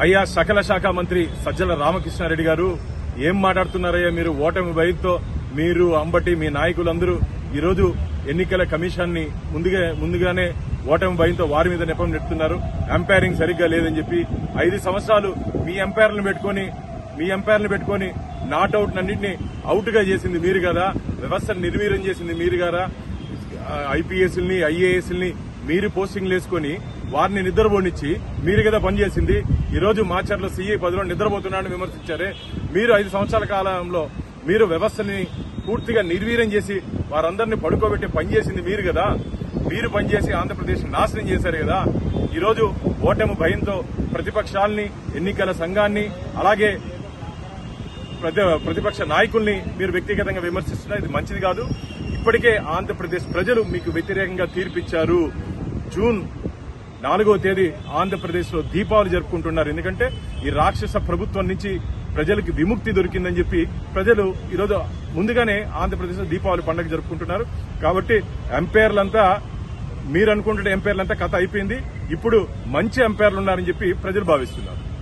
అయ్యా సకల శాఖ మంత్రి సజ్జల రామకృష్ణారెడ్డి గారు ఏం మాట్లాడుతున్నారయ్యా మీరు ఓటమి భయంతో మీరు అంబటి మీ నాయకులందరూ ఈరోజు ఎన్నికల కమిషన్ ని ముందుగా ముందుగానే ఓటమి భయంతో వారి మీద నెపం నెట్టుతున్నారు అంపైరింగ్ సరిగ్గా లేదని చెప్పి ఐదు సంవత్సరాలు మీ అంపైర్లను పెట్టుకొని మీ అంపైర్లను పెట్టుకొని నాట్అవుట్ అన్నింటినీ అవుట్ గా చేసింది మీరు కదా వ్యవస్థను నిర్వీర్యం చేసింది మీరు కదా ఐపీఎస్ ని ఐఏఎస్ ని మీరు పోస్టింగ్లు వేసుకొని వారిని నిద్రపోనిచ్చి మీరు కదా పనిచేసింది ఈ రోజు మాచర్ల సీఏ పదిలో నిద్రపోతున్నాడని విమర్శించారే మీరు ఐదు సంవత్సరాల కాలంలో మీరు వ్యవస్థని పూర్తిగా నిర్వీర్యం చేసి వారందరినీ పడుకోబెట్టి పనిచేసింది మీరు కదా మీరు పనిచేసి ఆంధ్రప్రదేశ్ నాశనం చేశారు కదా ఈ రోజు ఓటమి భయంతో ప్రతిపక్షాల్ని ఎన్నికల సంఘాన్ని అలాగే ప్రతి- ప్రతిపక్ష నాయకుల్ని మీరు వ్యక్తిగతంగా విమర్శిస్తున్నారు ఇది మంచిది కాదు ఇప్పటికే ఆంధ్రప్రదేశ్ ప్రజలు మీకు వ్యతిరేకంగా తీర్పిచ్చారు జూన్ నాలుగో తేదీ ఆంధ్రప్రదేశ్ లో దీపావళి జరుపుకుంటున్నారు ఎందుకంటే ఈ రాక్షస ప్రభుత్వం నుంచి ప్రజలకు విముక్తి దొరికిందని చెప్పి ప్రజలు ఈరోజు ముందుగానే ఆంధ్రప్రదేశ్ లో దీపావళి పండుగ జరుపుకుంటున్నారు కాబట్టి ఎంపైర్లంతా మీరు అనుకుంటున్న ఎంపైర్లంతా కథ అయిపోయింది ఇప్పుడు మంచి ఎంపైర్లు ఉన్నారని చెప్పి ప్రజలు భావిస్తున్నారు